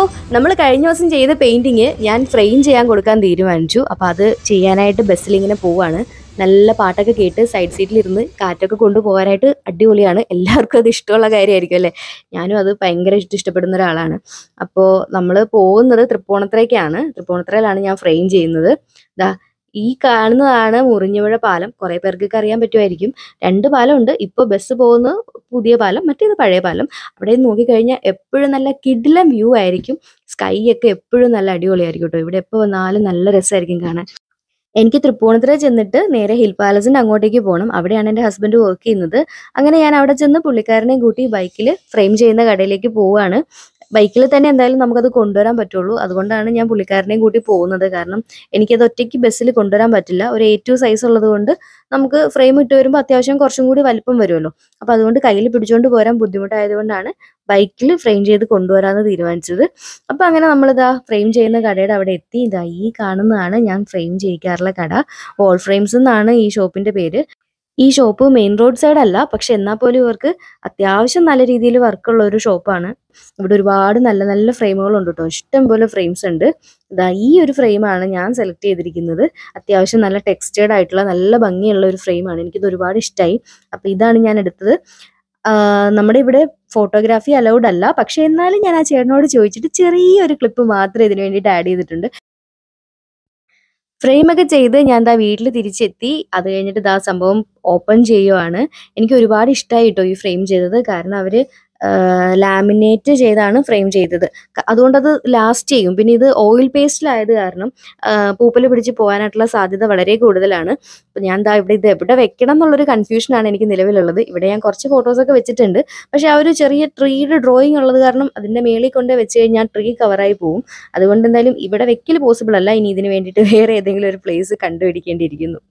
നമ്മൾ കഴിഞ്ഞ ദിവസം ചെയ്ത പെയിന്റിങ് ഞാൻ ഫ്രെയിം ചെയ്യാൻ കൊടുക്കാൻ തീരുമാനിച്ചു അപ്പോൾ അത് ചെയ്യാനായിട്ട് ബസ്സിൽ ഇങ്ങനെ പോവാണ് നല്ല പാട്ടൊക്കെ കേട്ട് സൈഡ് സീറ്റിലിരുന്ന് കാറ്റൊക്കെ കൊണ്ടുപോകാനായിട്ട് അടിപൊളിയാണ് എല്ലാവർക്കും അത് ഇഷ്ടമുള്ള കാര്യമായിരിക്കും അല്ലേ ഞാനും അത് ഭയങ്കര ഇഷ്ട- ഇഷ്ടപ്പെടുന്ന ഒരാളാണ് അപ്പോൾ നമ്മൾ പോകുന്നത് തൃപ്പൂണിത്തറയ്ക്കാണ് തൃപ്പൂണിത്തറയിലാണ് ഞാൻ ഫ്രെയിം ചെയ്യുന്നത് ദാ ഈ കാണുന്നതാണ് മുറിഞ്ഞുപുഴ പാലം കുറേ പേർക്കൊക്കെ അറിയാൻ പറ്റുമായിരിക്കും രണ്ട് പാലമുണ്ട് ഇപ്പോൾ ബസ് പോകുന്നത് പുതിയ പാലം മറ്റേത് പഴയ പാലം അവിടെ നിന്ന് നോക്കിക്കഴിഞ്ഞാൽ എപ്പോഴും നല്ല കിഡിലം വ്യൂ ആയിരിക്കും സ്കൈ ഒക്കെ എപ്പോഴും നല്ല അടിപൊളിയായിരിക്കും കേട്ടോ ഇവിടെ എപ്പോൾ വന്നാലും നല്ല രസമായിരിക്കും കാണാൻ എനിക്ക് തൃപ്പൂണിത്തുറ ചെന്നിട്ട് നേരെ ഹിൽ പാലസിന്റെ അങ്ങോട്ടേക്ക് പോകണം അവിടെയാണ് എൻ്റെ ഹസ്ബൻഡ് വർക്ക് ചെയ്യുന്നത് അങ്ങനെ ഞാൻ അവിടെ ചെന്ന് പുള്ളിക്കാരനെയും കൂട്ടി ബൈക്കിൽ ഫ്രെയിം ചെയ്യുന്ന കടയിലേക്ക് പോവുകയാണ് ബൈക്കിൽ തന്നെ എന്തായാലും നമുക്കത് കൊണ്ടുവരാൻ പറ്റുള്ളൂ അതുകൊണ്ടാണ് ഞാൻ പുള്ളിക്കാരനെയും കൂട്ടി പോകുന്നത് കാരണം എനിക്കത് ഒറ്റയ്ക്ക് ബസ്സിൽ കൊണ്ടുവരാൻ പറ്റില്ല ഒരു എ ടു സൈസ് ഉള്ളത് കൊണ്ട് നമുക്ക് ഫ്രെയിം ഇട്ട് വരുമ്പോൾ അത്യാവശ്യം കുറച്ചും കൂടി വലിപ്പം വരുമല്ലോ അപ്പോൾ അതുകൊണ്ട് കയ്യിൽ പിടിച്ചുകൊണ്ട് പോരാൻ ബുദ്ധിമുട്ടായതുകൊണ്ടാണ് ബൈക്കിൽ ഫ്രെയിം ചെയ്ത് കൊണ്ടുവരാമെന്ന് തീരുമാനിച്ചത് അപ്പോൾ അങ്ങനെ നമ്മളിതാ ഫ്രെയിം ചെയ്യുന്ന കടയുടെ അവിടെ എത്തി ഇതാ ഈ കാണുന്നതാണ് ഞാൻ ഫ്രെയിം ചെയ്യിക്കാറുള്ള കട വോൾ ഫ്രെയിംസ് എന്നാണ് ഈ ഷോപ്പിന്റെ പേര് ഈ ഷോപ്പ് മെയിൻ റോഡ് സൈഡ് അല്ല പക്ഷെ എന്നാൽ പോലും ഇവർക്ക് അത്യാവശ്യം നല്ല രീതിയിൽ വർക്കുള്ള ഒരു ഷോപ്പാണ് ഇവിടെ ഒരുപാട് നല്ല നല്ല ഫ്രെയിമുകൾ ഉണ്ട് കേട്ടോ ഇഷ്ടം പോലെ ഫ്രെയിംസ് ഉണ്ട് ഇതാ ഈ ഒരു ഫ്രെയിമാണ് ഞാൻ സെലക്ട് ചെയ്തിരിക്കുന്നത് അത്യാവശ്യം നല്ല ടെക്സ്റ്റേർഡ് ആയിട്ടുള്ള നല്ല ഭംഗിയുള്ള ഒരു ഫ്രെയിമാണ് എനിക്കിത് ഒരുപാട് ഇഷ്ടമായി അപ്പോൾ ഇതാണ് ഞാൻ എടുത്തത് ആഹ് നമ്മുടെ ഇവിടെ ഫോട്ടോഗ്രാഫി അലൗഡ് അല്ല പക്ഷെ എന്നാലും ഞാൻ ആ ചേട്ടനോട് ചോദിച്ചിട്ട് ചെറിയൊരു ക്ലിപ്പ് മാത്രമേ ഇതിന് വേണ്ടിയിട്ട് ആഡ് ചെയ്തിട്ടുണ്ട് ഫ്രെയിമൊക്കെ ചെയ്ത് ഞാൻ ദാ വീട്ടിൽ തിരിച്ചെത്തി അത് കഴിഞ്ഞിട്ട് ദാ സംഭവം ഓപ്പൺ ചെയ്യുവാണ് എനിക്ക് ഒരുപാട് ഇഷ്ടമായി കേട്ടോ ഈ ഫ്രെയിം ചെയ്തത് കാരണം അവര് ലാമിനേറ്റ് ചെയ്താണ് ഫ്രെയിം ചെയ്തത് ക- അതുകൊണ്ടത് ലാസ്റ്റ് ചെയ്യും പിന്നെ ഇത് ഓയിൽ പേസ്റ്റിലായത് കാരണം പൂപ്പൽ പിടിച്ച് പോകാനായിട്ടുള്ള സാധ്യത വളരെ കൂടുതലാണ് അപ്പം ഞാൻ ദാ ഇവിടെ ഇത് എവിടെ വെക്കണം എന്നുള്ളൊരു കൺഫ്യൂഷനാണ് എനിക്ക് നിലവിലുള്ളത് ഇവിടെ ഞാൻ കുറച്ച് ഫോട്ടോസൊക്കെ വെച്ചിട്ടുണ്ട് പക്ഷെ ആ ഒരു ചെറിയ ട്രീയുടെ ഡ്രോയിങ് ഉള്ളത് കാരണം അതിന്റെ മേളിൽ കൊണ്ട് വെച്ച് കഴിഞ്ഞാൽ ട്രീ കവറായി പോകും അതുകൊണ്ട് എന്തായാലും ഇവിടെ വെക്കൽ പോസിബിൾ അല്ല ഇനി ഇതിന് വേണ്ടിയിട്ട് വേറെ ഏതെങ്കിലും ഒരു പ്ലേസ് കണ്ടുപിടിക്കേണ്ടിയിരിക്കുന്നു